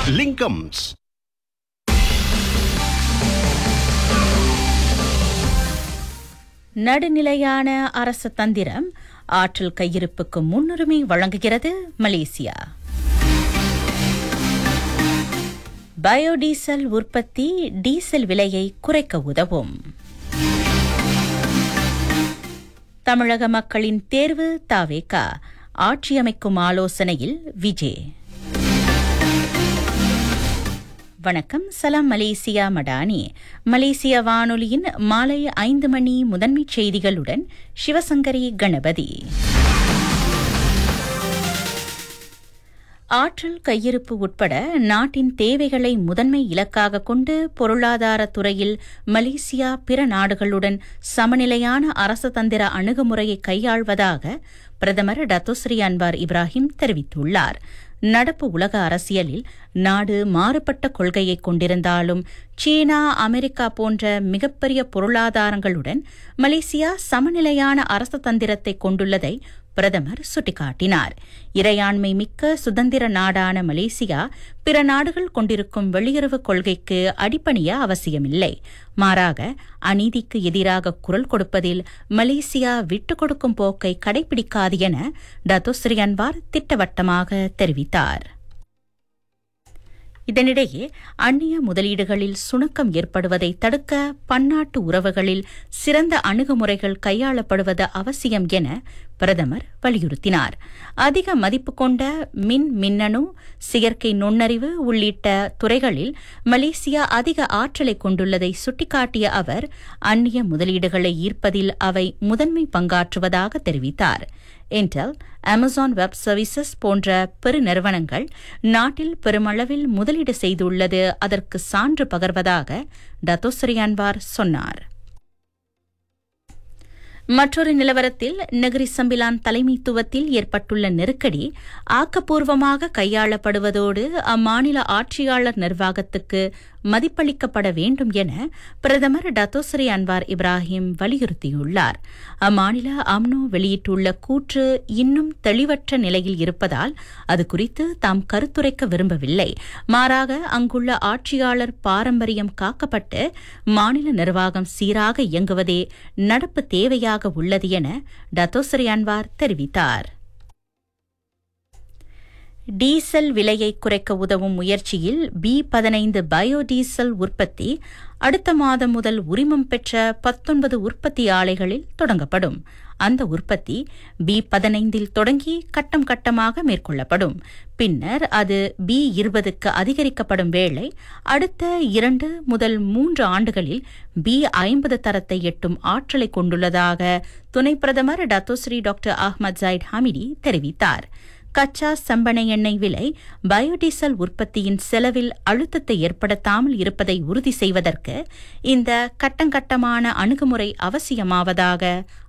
லிங்கம்ஸ் நடுநிலையான அரசு தந்திரம் ஆற்றல் கையிருப்புக்கு முன்னுரிமை வழங்குகிறது மலேசியா பயோடீசல் உற்பத்தி டீசல் விலையை குறைக்க உதவும் தமிழக மக்களின் தேர்வு தாவேகா ஆட்சியமைக்கும் ஆலோசனையில் விஜய் வணக்கம் சலாம் மலேசியா மடானி மலேசிய வானொலியின் மாலை ஐந்து மணி முதன்மைச் செய்திகளுடன் சிவசங்கரி கணபதி ஆற்றல் கையிருப்பு உட்பட நாட்டின் தேவைகளை முதன்மை இலக்காக கொண்டு பொருளாதார துறையில் மலேசியா பிற நாடுகளுடன் சமநிலையான அரசதந்திர அணுகுமுறையை கையாள்வதாக பிரதமர் டத்தோஸ்ரீ அன்வார் இப்ராஹிம் தெரிவித்துள்ளார் நடப்பு உலக அரசியலில் நாடு மாறுபட்ட கொள்கையை கொண்டிருந்தாலும் சீனா அமெரிக்கா போன்ற மிகப்பெரிய பொருளாதாரங்களுடன் மலேசியா சமநிலையான அரசதந்திரத்தை கொண்டுள்ளதை பிரதமர் சுட்டிக்காட்டினார் இறையாண்மை மிக்க சுதந்திர நாடான மலேசியா பிற நாடுகள் கொண்டிருக்கும் வெளியுறவு கொள்கைக்கு அடிப்பணிய அவசியமில்லை மாறாக அநீதிக்கு எதிராக குரல் கொடுப்பதில் மலேசியா விட்டுக் கொடுக்கும் போக்கை கடைபிடிக்காது என டத்தோஸ்ரீ அன்வார் திட்டவட்டமாக தெரிவித்தார் இதனிடையே அந்நிய முதலீடுகளில் சுணக்கம் ஏற்படுவதை தடுக்க பன்னாட்டு உறவுகளில் சிறந்த அணுகுமுறைகள் கையாளப்படுவது அவசியம் என பிரதமர் வலியுறுத்தினார் அதிக மதிப்பு கொண்ட மின் மின்னணு செயற்கை நுண்ணறிவு உள்ளிட்ட துறைகளில் மலேசியா அதிக ஆற்றலை கொண்டுள்ளதை சுட்டிக்காட்டிய அவர் அந்நிய முதலீடுகளை ஈர்ப்பதில் அவை முதன்மை பங்காற்றுவதாக தெரிவித்தார் இன்டெல் அமேசான் வெப் சர்வீசஸ் போன்ற பெருநிறுவனங்கள் நாட்டில் பெருமளவில் முதலீடு செய்துள்ளது அதற்கு சான்று பகர்வதாக டத்தோஸ்ரீ அன்வார் சொன்னார் மற்றொரு நிலவரத்தில் நெகிரி சம்பிலான் தலைமைத்துவத்தில் ஏற்பட்டுள்ள நெருக்கடி ஆக்கப்பூர்வமாக கையாளப்படுவதோடு அம்மாநில ஆட்சியாளர் நிர்வாகத்துக்கு மதிப்பளிக்கப்பட வேண்டும் என பிரதமர் டத்தோஸ்ரீ அன்வார் இப்ராஹிம் வலியுறுத்தியுள்ளார் அம்மாநில அம்னோ வெளியிட்டுள்ள கூற்று இன்னும் தெளிவற்ற நிலையில் இருப்பதால் அது குறித்து தாம் கருத்துரைக்க விரும்பவில்லை மாறாக அங்குள்ள ஆட்சியாளர் பாரம்பரியம் காக்கப்பட்டு மாநில நிர்வாகம் சீராக இயங்குவதே நடப்பு தேவையாக உள்ளது என டத்தோஸ்ரீ அன்வார் தெரிவித்தார் டீசல் விலையை குறைக்க உதவும் முயற்சியில் பி பதினைந்து பயோடீசல் உற்பத்தி அடுத்த மாதம் முதல் உரிமம் பெற்ற பத்தொன்பது உற்பத்தி ஆலைகளில் தொடங்கப்படும் அந்த உற்பத்தி பி பதினைந்தில் தொடங்கி கட்டம் கட்டமாக மேற்கொள்ளப்படும் பின்னர் அது பி இருபதுக்கு அதிகரிக்கப்படும் வேளை அடுத்த இரண்டு முதல் மூன்று ஆண்டுகளில் பி ஐம்பது தரத்தை எட்டும் ஆற்றலை கொண்டுள்ளதாக துணை பிரதமர் Datuk Seri doctor Ahmad Zahid Hamidi தெரிவித்தார் கச்சா சம்பனை எண்ணெய் விலை பயோடீசல் உற்பத்தியின் செலவில் அழுத்தத்தை ஏற்படுத்தாமல் இருப்பதை உறுதி செய்வதற்கு இந்த கட்டங்கட்டமான அணுகுமுறை அவசியமாவதாக